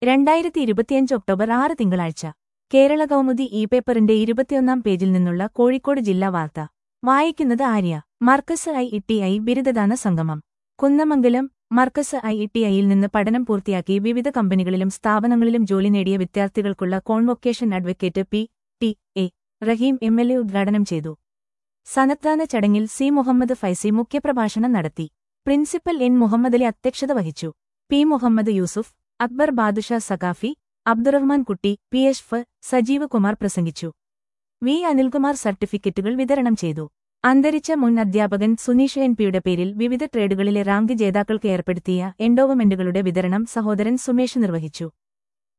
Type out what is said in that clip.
രണ്ടായിരത്തി ഇരുപത്തിയഞ്ച് ഒക്ടോബർ ആറ് തിങ്കളാഴ്ച കേരള കൗമുദി ഇ പേപ്പറിന്റെ ഇരുപത്തിയൊന്നാം പേജിൽ നിന്നുള്ള കോഴിക്കോട് ജില്ലാ വാർത്ത വായിക്കുന്നത് Arya Markaz I E T I ബിരുദദാന സംഗമം Kunnamangalam Markaz I E T ഐയിൽ നിന്ന് പഠനം പൂർത്തിയാക്കി വിവിധ കമ്പനികളിലും സ്ഥാപനങ്ങളിലും ജോലി നേടിയ വിദ്യാർത്ഥികൾക്കുള്ള convocation advocate P T A Rahim M L A ഉദ്ഘാടനം ചെയ്തു സനത്ദാന ചടങ്ങിൽ സി മുഹമ്മദ് ഫൈസി മുഖ്യപ്രഭാഷണം നടത്തി പ്രിൻസിപ്പൽ എൻ മുഹമ്മദ് അലി അധ്യക്ഷത വഹിച്ചു P Muhammad Yusuf Akbar Badusha Saqafi Abdurahman Kutty P H F Sajeev Kumar പ്രസംഗിച്ചു വി അനിൽകുമാർ സർട്ടിഫിക്കറ്റുകൾ വിതരണം ചെയ്തു അന്തരിച്ച മുൻ അധ്യാപകൻ സുനീഷ് എൻ പിയുടെ പേരിൽ വിവിധ ട്രേഡുകളിലെ റാങ്ക് ജേതാക്കൾക്ക് ഏർപ്പെടുത്തിയ എൻഡോവമെന്റുകളുടെ വിതരണം സഹോദരൻ സുമേഷ് നിർവഹിച്ചു